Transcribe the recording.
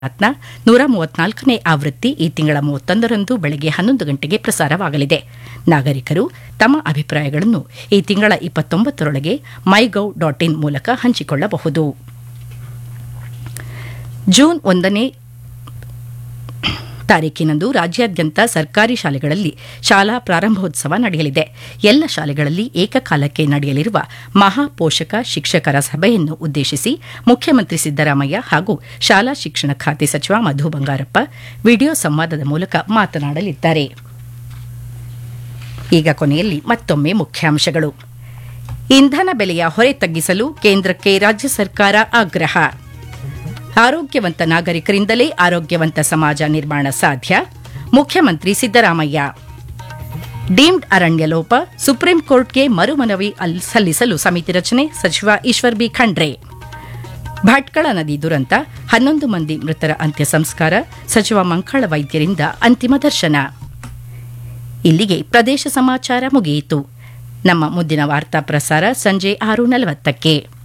ನ ನೂರ ಮೂವತ್ನಾಲ್ಕನೇ ಆವೃತ್ತಿ ಈ ತಿಂಗಳ ಮೂವತ್ತೊಂದರಂದು ಬೆಳಗ್ಗೆ ಹನ್ನೊಂದು ಗಂಟೆಗೆ ಪ್ರಸಾರವಾಗಲಿದೆ ನಾಗರಿಕರು ತಮ್ಮ ಅಭಿಪ್ರಾಯಗಳನ್ನು ಈ ತಿಂಗಳ ಇಪ್ಪತ್ತೊಂಬತ್ತರೊಳಗೆ ಮೈಗೌ ಡಾಟ್ ಇನ್ ಮೂಲಕ ಹಂಚಿಕೊಳ್ಳಬಹುದು ಜೂನ್ ಒಂದನೇ ತಾರೀಕಿನಂದು ರಾಜ್ಯಾದ್ಯಂತ ಸರ್ಕಾರಿ ಶಾಲೆಗಳಲ್ಲಿ ಶಾಲಾ ಪ್ರಾರಂಭೋತ್ಸವ ನಡೆಯಲಿದೆ ಎಲ್ಲ ಶಾಲೆಗಳಲ್ಲಿ ಏಕಕಾಲಕ್ಕೆ ನಡೆಯಲಿರುವ ಮಹಾಪೋಷಕ ಶಿಕ್ಷಕರ ಸಭೆಯನ್ನು ಉದ್ದೇಶಿಸಿ ಮುಖ್ಯಮಂತ್ರಿ ಸಿದ್ದರಾಮಯ್ಯ ಹಾಗೂ ಶಾಲಾ ಶಿಕ್ಷಣ ಖಾತೆ ಸಚಿವ ಮಧು ಬಂಗಾರಪ್ಪ ವಿಡಿಯೋ ಸಂವಾದದ ಮೂಲಕ ಮಾತನಾಡಲಿದ್ದಾರೆ ಈಗ ಕೊನೆಯಲ್ಲಿ ಮತ್ತೊಮ್ಮೆ ಮುಖ್ಯಾಂಶಗಳು ಇಂಧನ ಬೆಲೆಯ ಹೊರೆ ತಗ್ಗಿಸಲು ಕೇಂದ್ರಕ್ಕೆ ರಾಜ್ಯ ಸರ್ಕಾರ ಆಗ್ರಹ ಆರೋಗ್ಯವಂತ ನಾಗರಿಕರಿಂದಲೇ ಆರೋಗ್ಯವಂತ ಸಮಾಜ ನಿರ್ಮಾಣ ಸಾಧ್ಯ ಮುಖ್ಯಮಂತ್ರಿ ಸಿದ್ದರಾಮಯ್ಯ ಡೀಮ್ಡ್ ಅರಣ್ಯ ಲೋಪ ಸುಪ್ರೀಂ ಕೋರ್ಟ್ಗೆ ಮರುಮನವಿ ಅಲ್- ಸಲ್ಲಿಸಲು ಸಮಿತಿ ರಚನೆ ಸಚಿವ ಈಶ್ವರ್ ಬಿ ಖಂಡ್ರೆ ಭಟ್ಕಳ ನದಿ ದುರಂತ ಹನ್ನೊಂದು ಮಂದಿ ಮೃತರ ಅಂತ್ಯ ಸಂಸ್ಕಾರ ಸಚಿವ ಮಂಕಳ ವೈದ್ಯರಿಂದ ಅಂತಿಮ ದರ್ಶನ ಇಲ್ಲಿಗೆ ಪ್ರದೇಶ ಸಮಾಚಾರ ಮುಗಿಯಿತು ನಮ್ಮ ಮುಂದಿನ ವಾರ್ತಾ ಪ್ರಸಾರ ಸಂಜೆ ಆರು ನಲವತ್ತಕ್ಕೆ